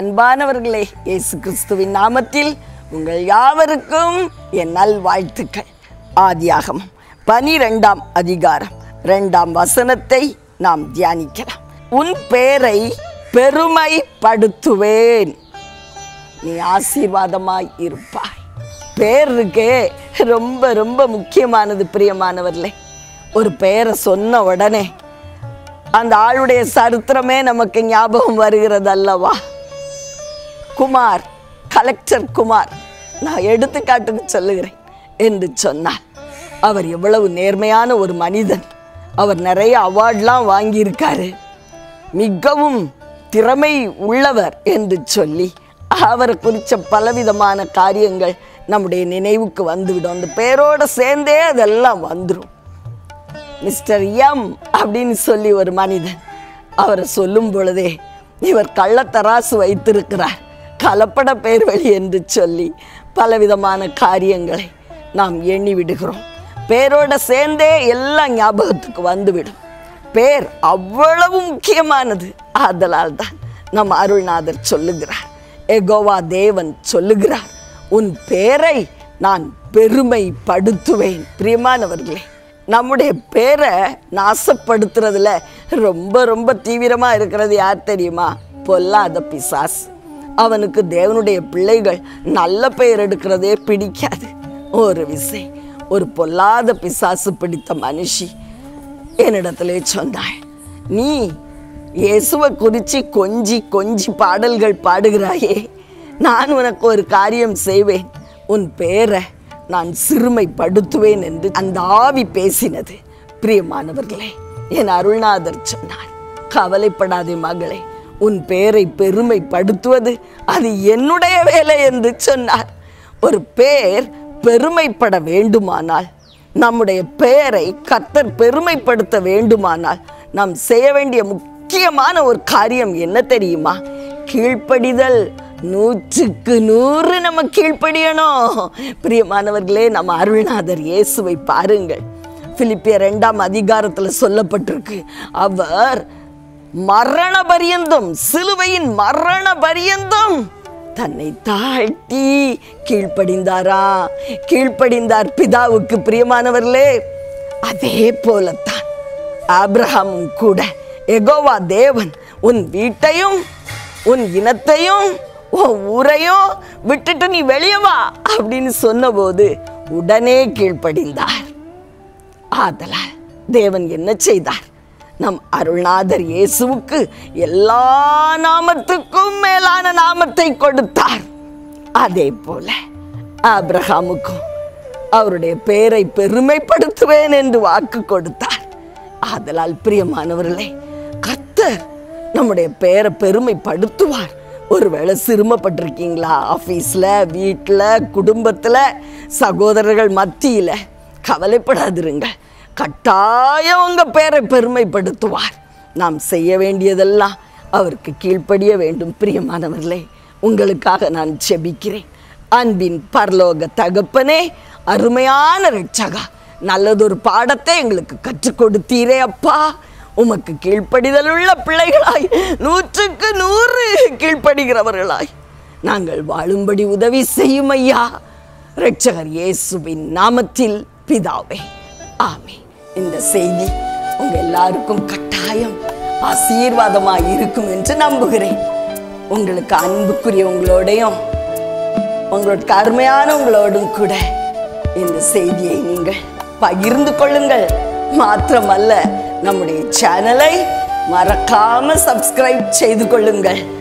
அன்பானவர்களே இயேசு கிறிஸ்துவின் நாமத்தில் உங்கள் யாவருக்கும் என் நல் வாழ்த்துக்கள் ஆதியாகமம் பனிரெண்டாம் அதிகாரம் இரண்டாம் வசனத்தை நாம் தியானிக்கலாம் உன் பேரை பெருமைப்படுத்துவேன் நீ ஆசீர்வாதமாய் இருப்பாய் பேர் இருக்கே ரொம்ப ரொம்ப முக்கியமானது பிரியமானவர்களே ஒரு பெயரை சொன்ன உடனே அந்த ஆளுடைய சரித்திரமே நமக்கு ஞாபகம் வருகிறது அல்லவா குமார் கலெக்டர் குமார் நான் எடுத்துக்காட்டுக்கு சொல்லுகிறேன் என்று சொன்னார் அவர் எவ்வளவு நேர்மையான ஒரு மனிதன் அவர் நிறைய அவார்ட்லாம் வாங்கியிருக்காரு மிகவும் திறமை உள்ளவர் என்று சொல்லி அவரை குறித்த பலவிதமான காரியங்கள் நம்முடைய நினைவுக்கு வந்துவிடும் அந்த பேரோட சேர்ந்தே அதெல்லாம் வந்துடும் மிஸ்டர் எம் அப்படின்னு சொல்லி ஒரு மனிதன் அவரை சொல்லும் பொழுதே இவர் கள்ளத்தராசு வைத்திருக்கிறார் கலப்பட பேர் வழி என்று சொல்லி பலவிதமான காரியங்களை நாம் எண்ணி விடுகிறோம் பேரோட சேர்ந்தே எல்லாம் ஞாபகத்துக்கு வந்துவிடும் பேர் அவ்வளவு முக்கியமானது ஆதலால் தான் நம் அருள்நாதர் சொல்லுகிறார் எகோவா தேவன் சொல்லுகிறார் உன் பேரை நான் பெருமைப்படுத்துவேன் பிரியமானவர்களே நம்முடைய பேரை நாசப்படுத்துறதுல ரொம்ப ரொம்ப தீவிரமா இருக்கிறது யார் தெரியுமா பொல்லாத பிசாஸ் அவனுக்கு தேவனுடைய பிள்ளைகள் நல்ல பெயர் எடுக்கிறதே பிடிக்காது ஒரு விசை ஒரு பொல்லாத பிசாசு பிடித்த மனுஷி என்னிடத்திலே சொன்னாள் நீ இயேசுவை குறித்து கொஞ்சி கொஞ்சி பாடல்கள் பாடுகிறாயே நான் உனக்கு ஒரு காரியம் செய்வேன் உன் பேரை நான் சிறுமைப்படுத்துவேன் என்று அந்த ஆவி பேசினது பிரியமானவர்களே என் அருள்நாதர் சொன்னார் கவலைப்படாதே மகளே உன் பேரை பெருமைப்படுத்துவது அது என்னுடைய வேலை என்று சொன்னார் ஒரு பேர் பெருமைப்பட வேண்டுமானால் நம்முடைய பெயரை கத்தர் பெருமைப்படுத்த வேண்டுமானால் நாம் செய்ய வேண்டிய முக்கியமான ஒரு காரியம் என்ன தெரியுமா கீழ்ப்படிதல் நூற்றுக்கு நூறு நம்ம கீழ்ப்படியணும் பிரியமானவர்களே நம்ம அருள்நாதர் இயேசுவை பாருங்கள் பிலிப்பிய ரெண்டாம் அதிகாரத்தில் சொல்லப்பட்டிருக்கு அவர் மரண பரியந்தம் சிலுவையின் மரண பரியந்தம் தன்னை தாழ்த்தி கீழ்ப்படிந்தாரா கீழ்ப்படிந்தார் பிதாவுக்கு பிரியமானவர்களே அதே போலத்தான் ஆபிரகாமும் கூட எகோவா தேவன் உன் வீட்டையும் உன் இனத்தையும் உன் ஊரையும் விட்டுட்டு நீ வெளியே வா அப்படின்னு சொன்னபோது உடனே கீழ்ப்படிந்தார் ஆதலால் தேவன் என்ன செய்தார் நம் அருள்நாதர் இயேசுவுக்கு எல்லா நாமத்துக்கும் மேலான நாமத்தை கொடுத்தார் அதே போல ஆபிரகாமுக்கும் அவருடைய பெயரை பெருமைப்படுத்துவேன் என்று வாக்கு கொடுத்தார் ஆதலால் பிரியமானவர்களே கர்த்தர் நம்முடைய பெயரை பெருமைப்படுத்துவார் ஒருவேளை சிறுமப்பட்டிருக்கீங்களா ஆஃபீஸில் வீட்டில் குடும்பத்தில் சகோதரர்கள் மத்தியில் கவலைப்படாதிருங்க கட்டாயம் உங்கள் பேரை பெருமைப்படுத்துவார் நாம் செய்ய வேண்டியதெல்லாம் அவருக்கு கீழ்ப்படிய வேண்டும் பிரியமானவர்களே உங்களுக்காக நான் செபிக்கிறேன் அன்பின் பரலோக தகப்பனே அருமையான ரட்சகா நல்லதொரு பாடத்தை எங்களுக்கு கற்றுக் கொடுத்தீரே அப்பா உமக்கு கீழ்ப்படிதல் உள்ள பிள்ளைகளாய் நூற்றுக்கு நூறு கீழ்ப்படுகிறவர்களாய் நாங்கள் வாழும்படி உதவி செய்யும் ஐயா ரட்சகர் இயேசுவின் நாமத்தில் பிதாவே ஆமே இந்த செய்தி உங்க எல்லாருக்கும் கட்டாயம் ஆசீர்வாதமாக இருக்கும் என்று நம்புகிறேன் உங்களுக்கு அன்புக்குரிய உங்களோடையும் உங்களோட அருமையான உங்களோடும் கூட இந்த செய்தியை நீங்கள் பகிர்ந்து கொள்ளுங்கள் மாத்திரமல்ல நம்முடைய சேனலை மறக்காம சப்ஸ்கிரைப் செய்து கொள்ளுங்கள்